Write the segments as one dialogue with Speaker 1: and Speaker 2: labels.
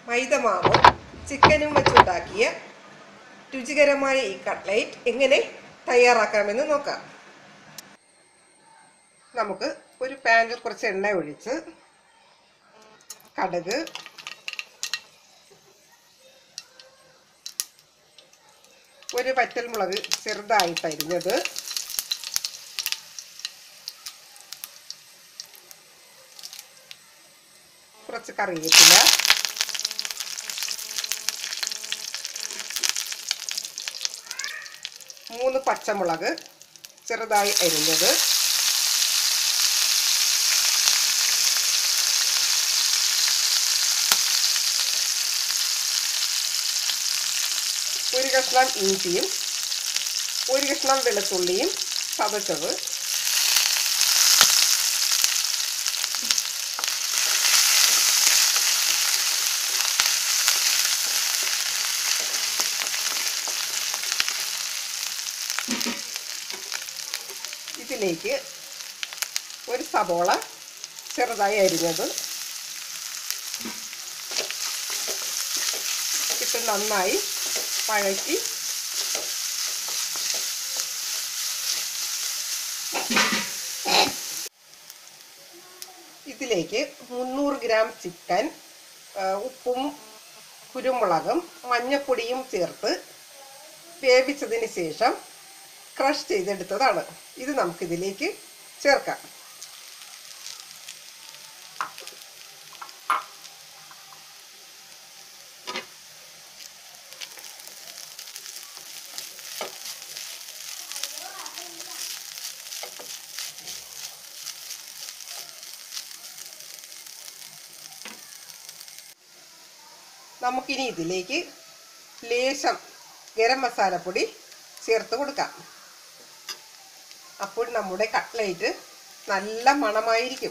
Speaker 1: മൈദമാവും ചിക്കനും വെച്ചുണ്ടാക്കിയ രുചികരമായ ഈ കട്ട്ലൈറ്റ് എങ്ങനെ തയ്യാറാക്കാമെന്ന് നോക്കാം നമുക്ക് ഒരു പാനിൽ കുറച്ച് എണ്ണ ഒഴിച്ച് കടുക് ഒരു വറ്റൽമുളക് ചെറുതായിട്ട് അരിഞ്ഞത് കുറച്ച് കറിവേപ്പില മൂന്ന് പച്ചമുളക് ചെറുതായി അരിഞ്ഞത് ഒരു കഷ്ണം ഇഞ്ചിയും ഒരു കഷ്ണം വെളുത്തുള്ളിയും ചതച്ചത് ഇതിലേക്ക് ഒരു സബോള ചെറുതായി അരിഞ്ഞത് ഇട്ട് നന്നായി വഴറ്റി ഇതിലേക്ക് മുന്നൂറ് ഗ്രാം ചിക്കൻ ആ, ഉപ്പും കുരുമുളകും മഞ്ഞപ്പൊടിയും ചേർത്ത് വേവിച്ചതിന് ശേഷം ക്രഷ് ചെയ്തെടുത്തതാണ് ഇത് നമുക്കിതിലേക്ക് ചേർക്കാം നമുക്കിനി ഇതിലേക്ക് ലേശം ഗരം മസാലപ്പൊടി ചേർത്ത് കൊടുക്കാം അപ്പോൾ നമ്മുടെ കട്ട്ലൈറ്റ് നല്ല മണമായിരിക്കും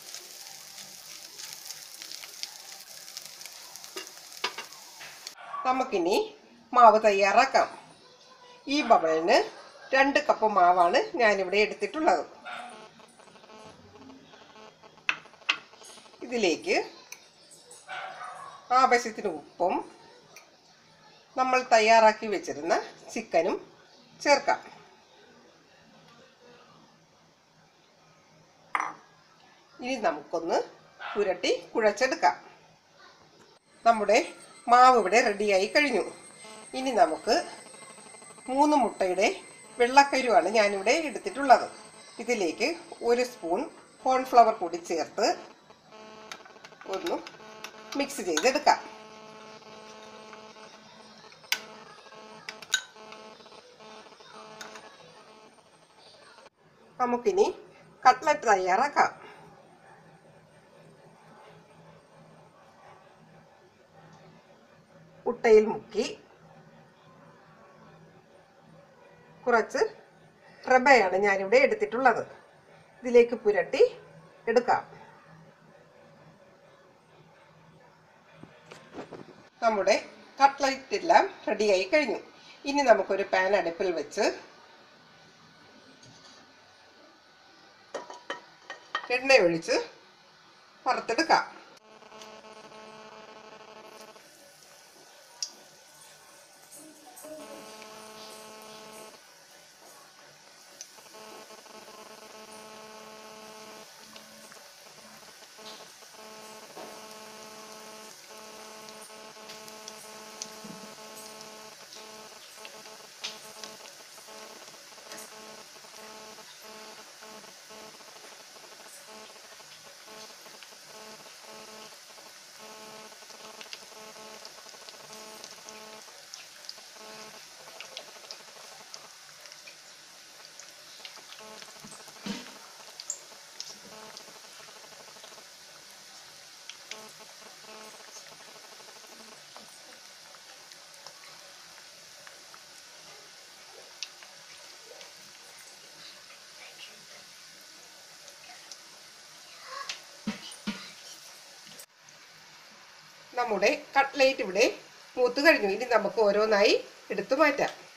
Speaker 1: നമുക്കിനി മാവ് തയ്യാറാക്കാം ഈ ബബിളിന് രണ്ട് കപ്പ് മാവാണ് ഞാനിവിടെ എടുത്തിട്ടുള്ളത് ഇതിലേക്ക് ആവശ്യത്തിന് ഉപ്പും നമ്മൾ തയ്യാറാക്കി വെച്ചിരുന്ന ചിക്കനും ചേർക്കാം ഇനി നമുക്കൊന്ന് പുരട്ടി കുഴച്ചെടുക്കാം നമ്മുടെ മാവ് ഇവിടെ റെഡിയായി കഴിഞ്ഞു ഇനി നമുക്ക് മൂന്ന് മുട്ടയുടെ വെള്ളക്കരുവാണ് ഞാനിവിടെ എടുത്തിട്ടുള്ളത് ഇതിലേക്ക് ഒരു സ്പൂൺ കോൺഫ്ലവർ കൂടി ചേർത്ത് ഒന്ന് മിക്സ് ചെയ്തെടുക്കാം നമുക്കിനി കട്ട്ലറ്റ് തയ്യാറാക്കാം മുട്ടയിൽ മുക്കി കുറച്ച് റബയാണ് ഞാനിവിടെ എടുത്തിട്ടുള്ളത് ഇതിലേക്ക് പുരട്ടി എടുക്കാം നമ്മുടെ കട്ട്ലൈറ്റ് എല്ലാം റെഡിയായി കഴിഞ്ഞു ഇനി നമുക്കൊരു പാൻ അടുപ്പിൽ വെച്ച് എണ്ണ ഒഴിച്ച് വറുത്തെടുക്കാം നമ്മുടെ കട്ട്ലേറ്റ് ഇവിടെ മൂത്ത് കഴിഞ്ഞു ഇനി നമുക്ക് ഓരോന്നായി എടുത്തു മാറ്റാം